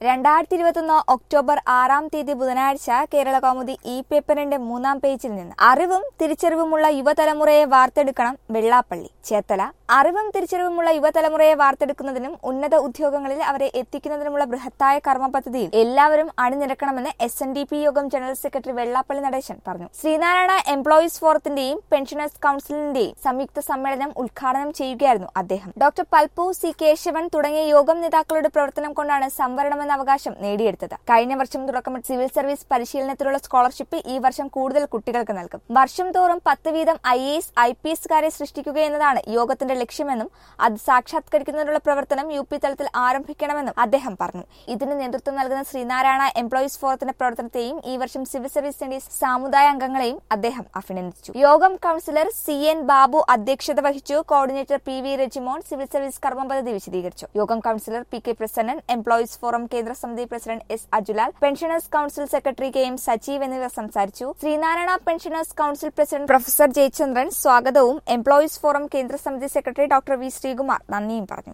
രണ്ടായിരത്തി ഇരുപത്തൊന്ന് ഒക്ടോബർ ആറാം തീയതി ബുധനാഴ്ച കേരള കൗമുദി ഇ പേപ്പറിന്റെ മൂന്നാം പേജിൽ നിന്ന് അറിവും തിരിച്ചറിവുമുള്ള യുവതലമുറയെ വാർത്തെടുക്കണം വെള്ളാപ്പള്ളി ചേത്തല അറിവും തിരിച്ചറിവുമുള്ള യുവതലമുറയെ വാർത്തെടുക്കുന്നതിനും ഉന്നത ഉദ്യോഗങ്ങളിൽ അവരെ എത്തിക്കുന്നതിനുമുള്ള ബൃഹത്തായ കർമ്മ പദ്ധതിയിൽ എല്ലാവരും അണിനിരക്കണമെന്ന് എസ് എൻ ഡി പി യോഗം ജനറൽ സെക്രട്ടറി വെള്ളാപ്പള്ളി നടേശൻ പറഞ്ഞു ശ്രീനാരായണ എംപ്ലോയീസ് ഫോറത്തിന്റെയും പെൻഷനേഴ്സ് കൌൺസിലിന്റെയും സംയുക്ത സമ്മേളനം ഉദ്ഘാടനം ചെയ്യുകയായിരുന്നു അദ്ദേഹം ഡോക്ടർ പൽപു സി കേശവൻ തുടങ്ങിയ യോഗം നേതാക്കളുടെ പ്രവർത്തനം കൊണ്ടാണ് സംവരണമെന്ന അവകാശം നേടിയെടുത്തത് കഴിഞ്ഞ വർഷം തുടക്കമിട്ട സിവിൽ സർവീസ് പരിശീലനത്തിലുള്ള സ്കോളർഷിപ്പ് ഈ വർഷം കൂടുതൽ കുട്ടികൾക്ക് നൽകും വർഷം തോറും പത്ത് വീതം I A S I P എസുകാരെ സൃഷ്ടിക്കുക എന്നതാണ് യോഗത്തിന്റെ ലക്ഷ്യമെന്നും അത് സാക്ഷാത്കരിക്കുന്നതിനുള്ള പ്രവർത്തനം യു പി തലത്തിൽ ആരംഭിക്കണമെന്നും അദ്ദേഹം പറഞ്ഞു ഇതിന് നേതൃത്വം നൽകുന്ന ശ്രീനാരായണ എംപ്ലോയീസ് ഫോറത്തിന്റെ പ്രവർത്തനത്തെയും ഈ വർഷം സിവിൽ സർവീസിന്റെ സമുദായ അംഗങ്ങളെയും അദ്ദേഹം അഭിനന്ദിച്ചു യോഗം കൌൺസിലർ സി എൻ ബാബു അധ്യക്ഷത വഹിച്ചു coordinator P V Rajimon civil service കർമ്മ പദ്ധതി വിശദീകരിച്ചു യോഗം councillor P K Prasannan employees forum കേന്ദ്ര സമിതി president S Ajulal pensioners council secretary K M Sajeev എന്നിവർ സംസാരിച്ചു Sreenarayana pensioners council president professor Jayachandran സ്വാഗതവും എംപ്ലോയീസ് ഫോറം കേന്ദ്ര സമിതി സെക്രട്ടറി ഡോക്ടർ വി ശ്രീകുമാർ നന്ദിയും പറഞ്ഞു